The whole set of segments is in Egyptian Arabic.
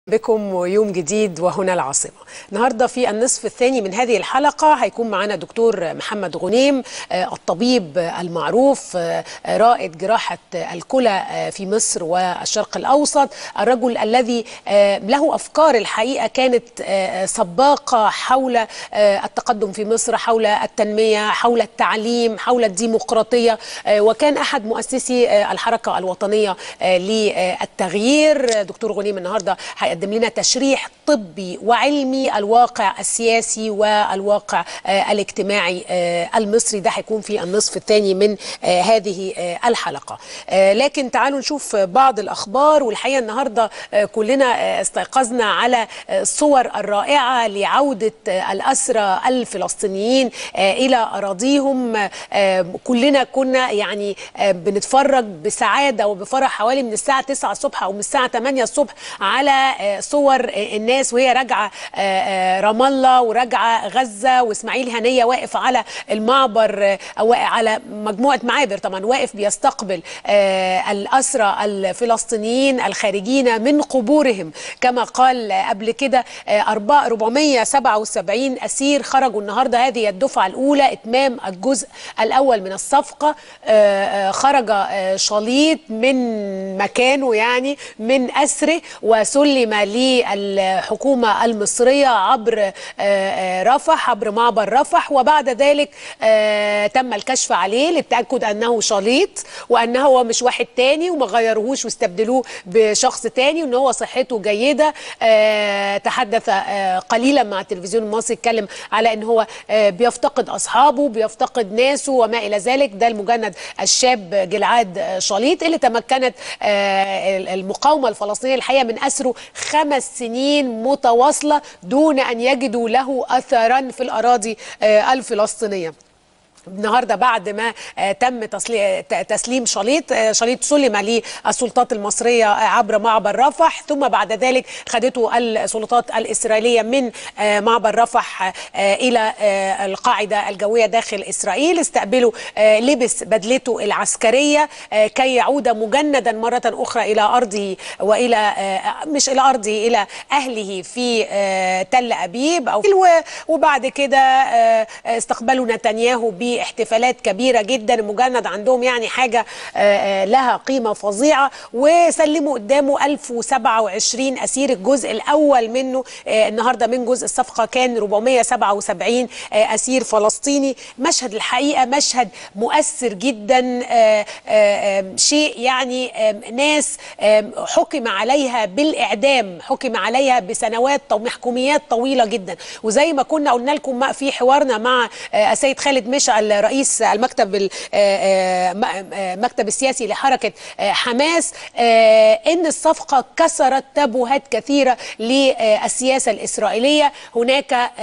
بكم يوم جديد وهنا العاصمة النهاردة في النصف الثاني من هذه الحلقة هيكون معنا دكتور محمد غنيم الطبيب المعروف رائد جراحة الكلى في مصر والشرق الأوسط الرجل الذي له أفكار الحقيقة كانت سباقة حول التقدم في مصر حول التنمية حول التعليم حول الديمقراطية وكان أحد مؤسسي الحركة الوطنية للتغيير دكتور غنيم النهاردة هيقدم لنا تشريح طبي وعلمي الواقع السياسي والواقع الاجتماعي المصري ده هيكون في النصف الثاني من هذه الحلقة لكن تعالوا نشوف بعض الأخبار والحقيقة النهاردة كلنا استيقظنا على الصور الرائعة لعودة الأسرى الفلسطينيين إلى أراضيهم كلنا كنا يعني بنتفرج بسعادة وبفرح حوالي من الساعة 9 الصبح أو من الساعة 8 الصبح على صور الناس وهي راجعه رام الله وراجعه غزه واسماعيل هنيه واقف على المعبر او على مجموعه معابر طبعا واقف بيستقبل الاسرى الفلسطينيين الخارجين من قبورهم كما قال قبل كده 477 اسير خرجوا النهارده هذه الدفعه الاولى اتمام الجزء الاول من الصفقه خرج شليط من مكانه يعني من اسره وسلم للحكومة المصرية عبر رفح عبر معبر رفح وبعد ذلك تم الكشف عليه للتأكد أنه شليط وأنه هو مش واحد تاني وما غيروهوش واستبدلوه بشخص تاني وأن هو صحته جيدة تحدث قليلا مع التلفزيون المصري اتكلم على أن هو بيفتقد أصحابه بيفتقد ناسه وما إلى ذلك ده المجند الشاب جلعاد شليط اللي تمكنت المقاومة الفلسطينية الحقيقة من أسره خمس سنين متواصلة دون أن يجدوا له أثرا في الأراضي الفلسطينية النهارده بعد ما تم تسليم شليط شليط سلم للسلطات المصريه عبر معبر رفح ثم بعد ذلك خدته السلطات الاسرائيليه من معبر رفح الى القاعده الجويه داخل اسرائيل استقبلوا لبس بدلته العسكريه كي يعود مجندا مره اخرى الى ارضه والى مش الى ارضه الى اهله في تل ابيب او وبعد كده استقبلوا نتنياهو ب احتفالات كبيرة جدا المجند عندهم يعني حاجة لها قيمة فظيعة وسلموا قدامه 1027 أسير الجزء الأول منه النهاردة من جزء الصفقة كان 477 أسير فلسطيني مشهد الحقيقة مشهد مؤثر جدا شيء يعني ناس حكم عليها بالإعدام حكم عليها بسنوات محكوميات طويلة جدا وزي ما كنا قلنا لكم في حوارنا مع السيد خالد مشعل رئيس المكتب المكتب السياسي لحركه حماس ان الصفقه كسرت تابوهات كثيره للسياسه الاسرائيليه هناك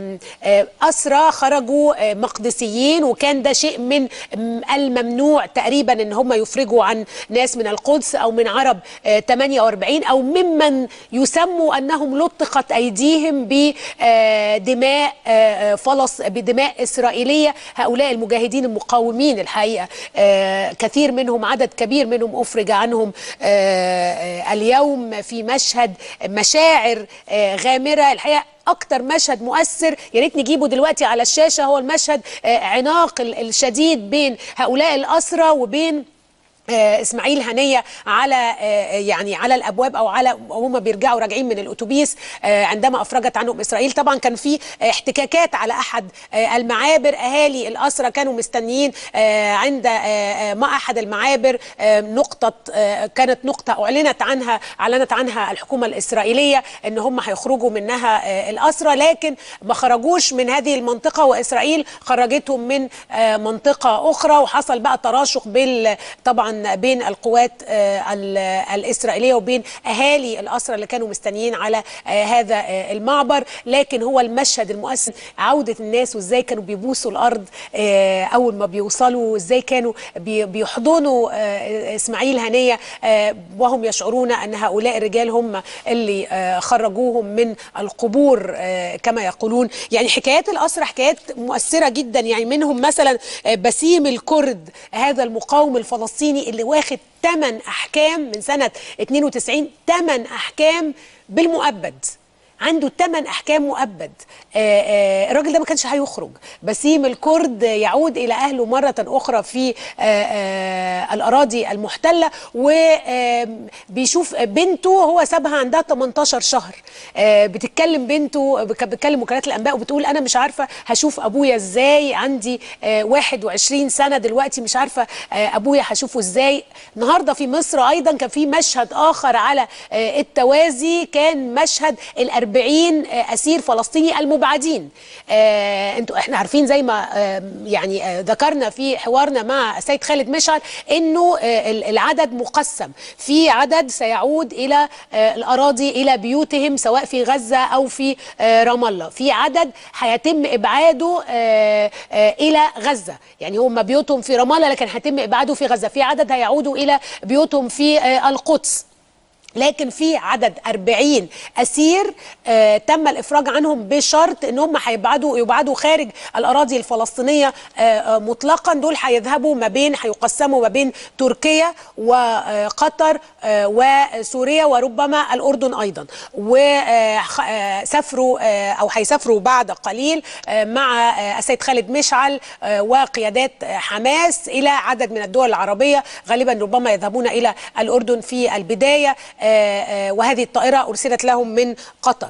اسرى خرجوا مقدسيين وكان ده شيء من الممنوع تقريبا ان هم يفرجوا عن ناس من القدس او من عرب 48 او ممن يسموا انهم لطقت ايديهم بدماء فلس بدماء اسرائيليه هؤلاء المجاهدين المقاومين الحقيقه آه كثير منهم عدد كبير منهم افرج عنهم آه آه اليوم في مشهد مشاعر آه غامره الحقيقه اكتر مشهد مؤثر يا ريت نجيبه دلوقتي على الشاشه هو المشهد آه عناق الشديد بين هؤلاء الاسرى وبين آه اسماعيل هنيه على آه يعني على الابواب او على هم بيرجعوا راجعين من الاتوبيس آه عندما افرجت عنهم اسرائيل طبعا كان في احتكاكات على احد المعابر اهالي الاسرى كانوا مستنيين عند ما احد المعابر نقطه كانت نقطه اعلنت عنها اعلنت عنها الحكومه الاسرائيليه ان هم هيخرجوا منها الاسرى لكن ما خرجوش من هذه المنطقه واسرائيل خرجتهم من منطقه اخرى وحصل بقى تراشق بال طبعا بين القوات الإسرائيلية وبين أهالي الأسرى اللي كانوا مستنيين على هذا المعبر لكن هو المشهد المؤثر عودة الناس وإزاي كانوا بيبوسوا الأرض أول ما بيوصلوا وإزاي كانوا بيحضنوا إسماعيل هنية وهم يشعرون أن هؤلاء الرجال هم اللي خرجوهم من القبور كما يقولون يعني حكايات الأسرى حكايات مؤثرة جدا يعني منهم مثلا بسيم الكرد هذا المقاوم الفلسطيني الفلسطيني اللي واخد 8 احكام من سنه 92 8 احكام بالمؤبد عنده 8 احكام مؤبد آه، آه، الراجل ده ما كانش هيخرج بسيم الكرد يعود الى اهله مره اخرى في آه، آه، الاراضي المحتله وبيشوف بنته هو سابها عندها 18 شهر آه، بتتكلم بنته كانت بتكلم وكالات الانباء وبتقول انا مش عارفه هشوف ابويا ازاي عندي آه، 21 سنه دلوقتي مش عارفه آه، ابويا هشوفه ازاي النهارده في مصر ايضا كان في مشهد اخر على آه، التوازي كان مشهد ال40 اسير فلسطيني المبعدين آه، انتوا احنا عارفين زي ما آه، يعني آه، ذكرنا في حوارنا مع السيد خالد مشعل انه آه، ال- العدد مقسم في عدد سيعود الى آه، الاراضي الى بيوتهم سواء في غزه او في آه، رام الله في عدد هيتم ابعاده آه، آه، الى غزه يعني هم بيوتهم في رام الله لكن هيتم ابعاده في غزه في عدد هيعودوا الى بيوتهم في آه، القدس لكن في عدد 40 اسير آه تم الافراج عنهم بشرط ان هم هيبعدوا يبعدوا خارج الاراضي الفلسطينيه آه آه مطلقا دول هيذهبوا ما بين هيقسموا ما بين تركيا وقطر آه وسوريا وربما الاردن ايضا وسافروا آه او هيسافروا بعد قليل آه مع آه السيد خالد مشعل آه وقيادات آه حماس الى عدد من الدول العربيه غالبا ربما يذهبون الى الاردن في البدايه آه، آه، وهذه الطائرة أرسلت لهم من قطر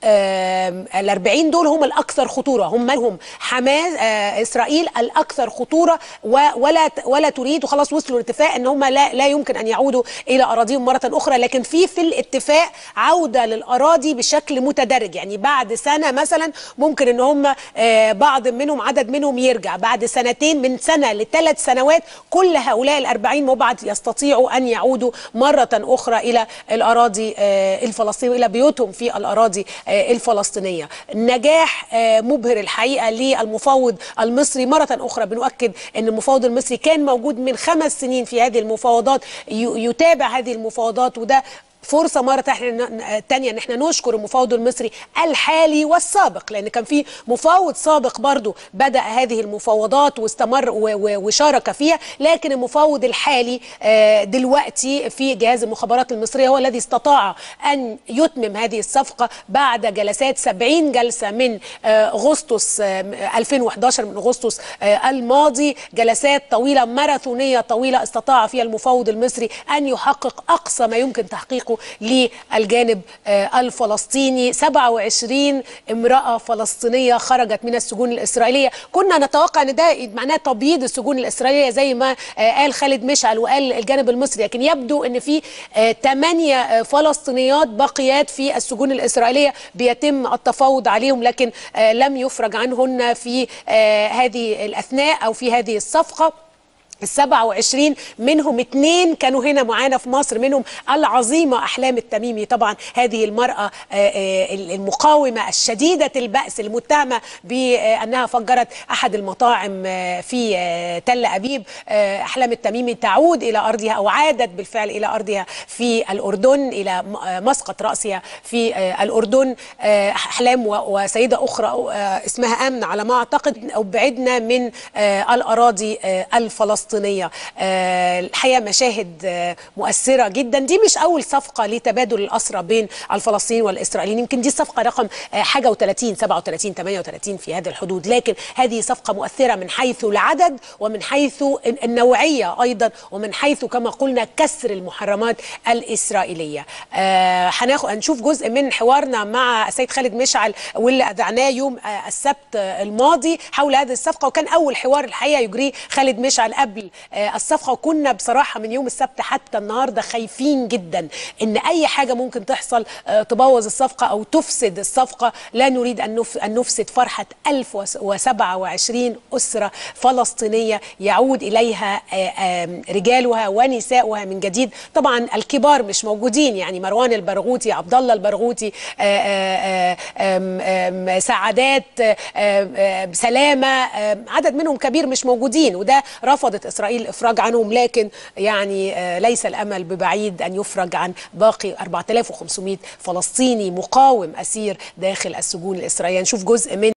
ال 40 دول هم الاكثر خطوره هم هم حماس آه، اسرائيل الاكثر خطوره و- ولا ت- ولا تريد وخلاص وصلوا لاتفاق ان هم لا لا يمكن ان يعودوا الى اراضيهم مره اخرى لكن في في الاتفاق عوده للاراضي بشكل متدرج يعني بعد سنه مثلا ممكن ان هم آه، بعض منهم عدد منهم يرجع بعد سنتين من سنه لثلاث سنوات كل هؤلاء ال 40 مبعد يستطيعوا ان يعودوا مره اخرى الى الاراضي آه، الفلسطينيه الى بيوتهم في الاراضي آه، الفلسطينيه نجاح آه، مبهر الحقيقه للمفاوض المصري مره اخرى بنؤكد ان المفاوض المصري كان موجود من خمس سنين في هذه المفاوضات ي- يتابع هذه المفاوضات وده فرصة مرة تح- تانية ان احنا نشكر المفاوض المصري الحالي والسابق لان كان في مفاوض سابق برضو بدأ هذه المفاوضات واستمر و- و- وشارك فيها لكن المفاوض الحالي آه، دلوقتي في جهاز المخابرات المصرية هو الذي استطاع ان يتمم هذه الصفقة بعد جلسات 70 جلسة من آه، اغسطس آه، 2011 من اغسطس آه، الماضي جلسات طويلة ماراثونية طويلة استطاع فيها المفاوض المصري ان يحقق اقصى ما يمكن تحقيقه للجانب آه، الفلسطيني 27 امرأة فلسطينية خرجت من السجون الإسرائيلية كنا نتوقع ان ده معناه تبييض السجون الإسرائيلية زي ما آه، قال خالد مشعل وقال الجانب المصري لكن يبدو ان في آه، ثمانية آه، فلسطينيات بقيات في السجون الإسرائيلية بيتم التفاوض عليهم لكن آه، لم يفرج عنهن في آه، هذه الأثناء أو في هذه الصفقة ال 27 منهم اثنين كانوا هنا معانا في مصر منهم العظيمه احلام التميمي طبعا هذه المراه آه، آه، المقاومه الشديده البأس المتهمه بانها فجرت احد المطاعم آه، في آه، تل ابيب آه، احلام التميمي تعود الى ارضها او عادت بالفعل الى ارضها في الاردن الى م- آه، مسقط راسها في آه، الاردن آه، احلام و- وسيده اخرى آه، اسمها امن على ما اعتقد ابعدنا من آه، الاراضي آه، الفلسطينيه آه، الحقيقه مشاهد آه، مؤثره جدا دي مش اول صفقه لتبادل الاسرى بين الفلسطينيين والاسرائيليين يمكن دي الصفقه رقم آه، حاجه و30 37 38 في هذه الحدود لكن هذه صفقه مؤثره من حيث العدد ومن حيث النوعيه ايضا ومن حيث كما قلنا كسر المحرمات الاسرائيليه آه، هناخد هنشوف جزء من حوارنا مع السيد خالد مشعل واللي اذعناه يوم آه، السبت آه، الماضي حول هذه الصفقه وكان اول حوار الحقيقه يجريه خالد مشعل قبل آه، الصفقه وكنا بصراحه من يوم السبت حتى النهارده خايفين جدا ان اي حاجه ممكن تحصل آه، تبوظ الصفقه او تفسد الصفقه لا نريد ان نف- ان نفسد فرحه 1027 اسره فلسطينيه يعود اليها آه، آه، رجالها ونساؤها من جديد طبعا الكبار مش موجودين يعني مروان البرغوثي عبد الله البرغوثي آه، آه، آه، آم، آم، سعادات آه، آه، سلامه آه، عدد منهم كبير مش موجودين وده رفضت اسرائيل الافراج عنهم لكن يعني آه، ليس الامل ببعيد ان يفرج عن باقي 4500 فلسطيني مقاوم اسير داخل السجون الاسرائيليه نشوف جزء من